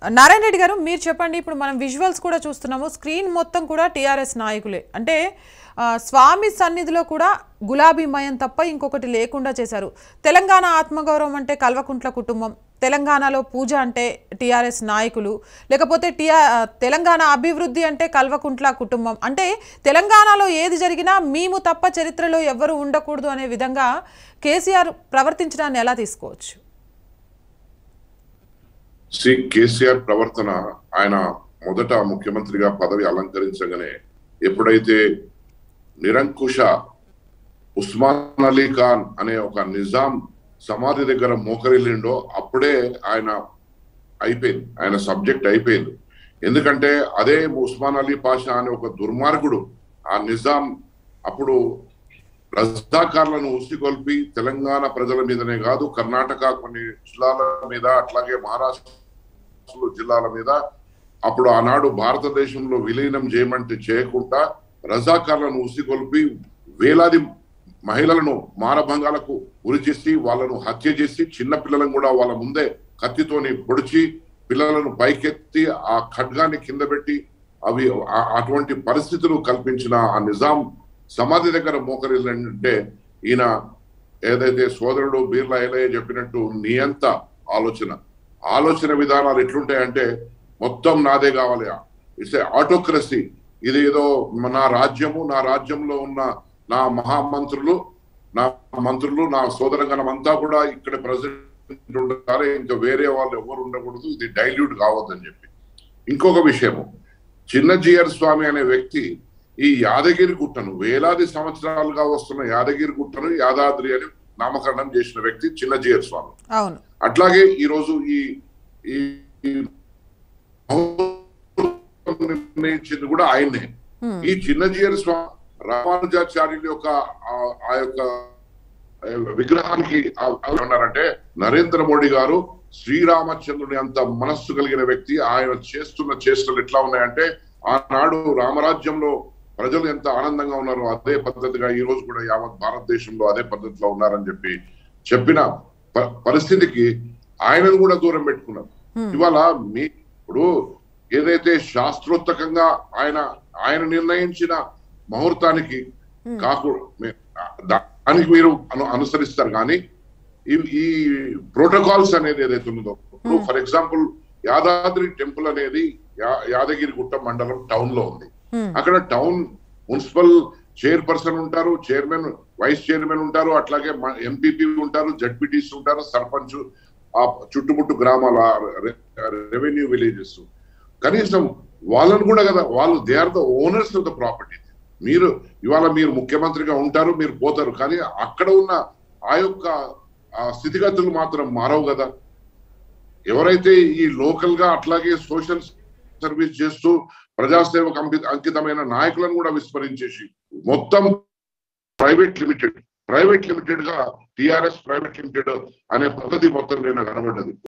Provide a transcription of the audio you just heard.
నారాయణ రెడ్డి గారు మీరు చెప్పండి ఇప్పుడు మనం విజువల్స్ కూడా చూస్తున్నాము స్క్రీన్ మొత్తం కూడా టీఆర్ఎస్ నాయకులే అంటే ఆ, స్వామి సన్నిధిలో కూడా గులాబీమయం తప్ప ఇంకొకటి లేకుండా చేశారు తెలంగాణ ఆత్మగౌరవం అంటే కల్వకుంట్ల కుటుంబం తెలంగాణలో పూజ అంటే టీఆర్ఎస్ నాయకులు లేకపోతే టీఆర్ తెలంగాణ అభివృద్ధి అంటే కల్వకుంట్ల కుటుంబం అంటే తెలంగాణలో ఏది జరిగినా మేము తప్ప చరిత్రలో ఎవ్వరూ ఉండకూడదు అనే విధంగా కేసీఆర్ ప్రవర్తించడాన్ని ఎలా తీసుకోవచ్చు శ్రీ కేసీఆర్ ప్రవర్తన ఆయన మొదట ముఖ్యమంత్రిగా పదవి అలంకరించగానే ఎప్పుడైతే నిరంకుశ ఉస్మాన్ అలీ ఖాన్ అనే ఒక నిజాం సమాధి దగ్గర మోకరిల్లిండో అప్పుడే ఆయన అయిపోయింది ఆయన సబ్జెక్ట్ అయిపోయింది ఎందుకంటే అదే ఉస్మాన్ అలీ పాషా అనే ఒక దుర్మార్గుడు ఆ నిజాం అప్పుడు రజాకార్లను ఉసిగొల్పి తెలంగాణ ప్రజల మీదనే కాదు కర్ణాటక కొన్ని జిల్లాల మీద అట్లాగే మహారాష్ట్ర జిల్లాల మీద అప్పుడు ఆనాడు భారతదేశంలో విలీనం చేయమంటే చేయకుండా రజాకార్లను ఉసిగొల్పి వేలాది మహిళలను మానభంగాలకు గురి చేసి వాళ్ళను హత్య చేసి చిన్న పిల్లలను కూడా వాళ్ళ ముందే కత్తితోని పొడిచి పిల్లలను పైకెత్తి ఆ ఖడ్గాన్ని కింద పెట్టి అవి ఆ- అటువంటి పరిస్థితులు కల్పించిన ఆ నిజాం సమాధి దగ్గర మోకరిల్లంటే ఈయన ఏదైతే సోదరుడు బీర్లా ఎలయ్య చెప్పినట్టు నియంత ఆలోచన ఆలోచన విధానాలు ఎట్లుంటాయంటే మొత్తం నాదే కావాలి ఇట్స్ ఆటోక్రసీ ఇది ఏదో నా రాజ్యము నా రాజ్యంలో ఉన్న నా మహామంత్రులు నా మంత్రులు నా సోదరగణం అంతా కూడా ఇక్కడ ప్రెసిడెంట్ ఉండాలి ఇంకా వేరే వాళ్ళు ఎవరు ఉండకూడదు ఇది డైల్యూట్ కావద్దని చెప్పి ఇంకొక విషయము చిన్నజీయర్ స్వామి అనే వ్యక్తి ఈ యాదగిరి గుట్టను వేలాది సంవత్సరాలుగా వస్తున్న యాదగిరి గుట్టను యాదాద్రి అని నామకరణం చేసిన వ్యక్తి చిన్నజీయర్ స్వామి అవును అట్లాగే ఈ రోజు ఈ ఈ ఈ నిర్ణయించింది కూడా ఆయన్నే హ్మ్. ఈ చిన్నజీయర్ స్వామి రామానుజాచార్యుల యొక్క ఆ- ఆ యొక్క ఆ, విగ్రహానికి ఆ- ఆ ఉన్నారంటే నరేంద్ర మోడీ గారు శ్రీరామచంద్రుని అంత మనస్సు కలిగిన వ్యక్తి ఆయన చేస్తున్న చేష్టలు ఎట్లా ఉన్నాయంటే ఆనాడు రామరాజ్యంలో ప్రజలు ఎంత ఆనందంగా ఉన్నారో అదే పద్ధతిగా ఈ రోజు కూడా యావత్ భారతదేశంలో అదే పద్ధతిలో ఉన్నారని చెప్పి చెప్పిన ప- పరిస్థితికి ఆయనను కూడా దూరం పెట్టుకున్నారు హ్మ్. ఇవాళ మీ ఇప్పుడు ఏదైతే శాస్త్రోత్తకంగా ఆయన ఆయన నిర్ణయించిన ముహూర్తానికి హ్మ్. కాకు మే- దానికి మీరు అను- అనుసరిస్తారు కానీ ఈ ఈ ప్రోటోకాల్స్ అనేది ఏదైతే ఉందో ఇప్పుడు Hmm. For example Yadadri temple అనేది యా- యాదగిరి గుట్ట మండలం టౌన్ లో ఉంది హ్మ్. అక్కడ టౌన్ మున్సిపల్ చైర్పర్సన్ ఉంటారు చైర్మన్ వైస్ చైర్మన్ ఉంటారు అట్లాగే ఎంపీపీ ఉంటారు జడ్పీటీస్ ఉంటారు సర్పంచ్ ఆ చుట్టుముట్టు గ్రామాల రెవెన్యూ విలేజెస్ కనీసం వాళ్ళను కూడా కదా వాళ్ళు they are the owners of the property మీరు ఇవాళ మీరు ముఖ్యమంత్రిగా ఉంటారు మీరు పోతారు కానీ అక్కడ ఉన్న ఆ యొక్క ఆ స్థితిగతులు మాత్రం మారవు కదా ఎవరైతే ఈ లోకల్ గా అట్లాగే సోషల్ సర్వీస్ చేస్తూ ప్రజాసేవకు అంకి- అంకితమైన నాయకులను కూడా విస్మరించేసి మొత్తం ప్రైవేట్ లిమిటెడ్ ప్రైవేట్ లిమిటెడ్ గా టిఆర్ఎస్ ప్రైవేట్ లిమిటెడ్ అనే పద్ధతి మొత్తం నేను కనబడ్డది